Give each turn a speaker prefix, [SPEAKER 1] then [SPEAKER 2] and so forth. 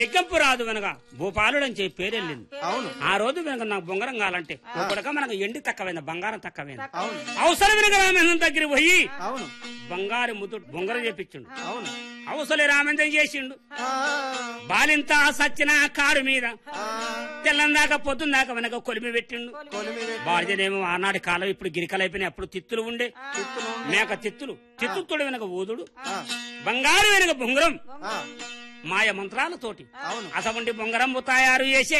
[SPEAKER 1] ఎగ్గంపు రాదు వెనక భూపాలుడు అని చెప్పి పేరెళ్ళింది
[SPEAKER 2] అవును
[SPEAKER 1] ఆ రోజు వెనక నాకు బొంగరం కావాలంటే కొడక మనకు ఎండి తక్కువైంది బంగారం తక్కువైంది
[SPEAKER 2] అవును
[SPEAKER 1] అవసరం వెనక రామేంద్రం దగ్గర పోయి
[SPEAKER 2] అవును
[SPEAKER 1] బంగారు ముద్దు బొంగరం చేపించిండు
[SPEAKER 2] అవును
[SPEAKER 1] అవసరం రామేంద్రం చేసిండు
[SPEAKER 2] ఆ,
[SPEAKER 1] బాలింత సచ్చిన కారు మీద
[SPEAKER 2] ఆ,
[SPEAKER 1] తెల్లందాక పొద్దుందాక వెనక కొలిమి పెట్టిండు
[SPEAKER 2] కొలిమి పెట్టి
[SPEAKER 1] భార్యనేమో ఆనాటి కాలం ఇప్పుడు గిరికలు అయిపోయినాయి అప్పుడు తిత్తులు ఉండే
[SPEAKER 2] తిత్తులు
[SPEAKER 1] మేక తిత్తులు తిత్తుతుడు వెనక ఊదుడు
[SPEAKER 2] ఆ,
[SPEAKER 1] బంగారు వెనక బొంగరం
[SPEAKER 2] ఆ,
[SPEAKER 1] మాయ మంత్రాలతోటి
[SPEAKER 2] అవును
[SPEAKER 1] అసవంటి బొంగరం తయారు చేసే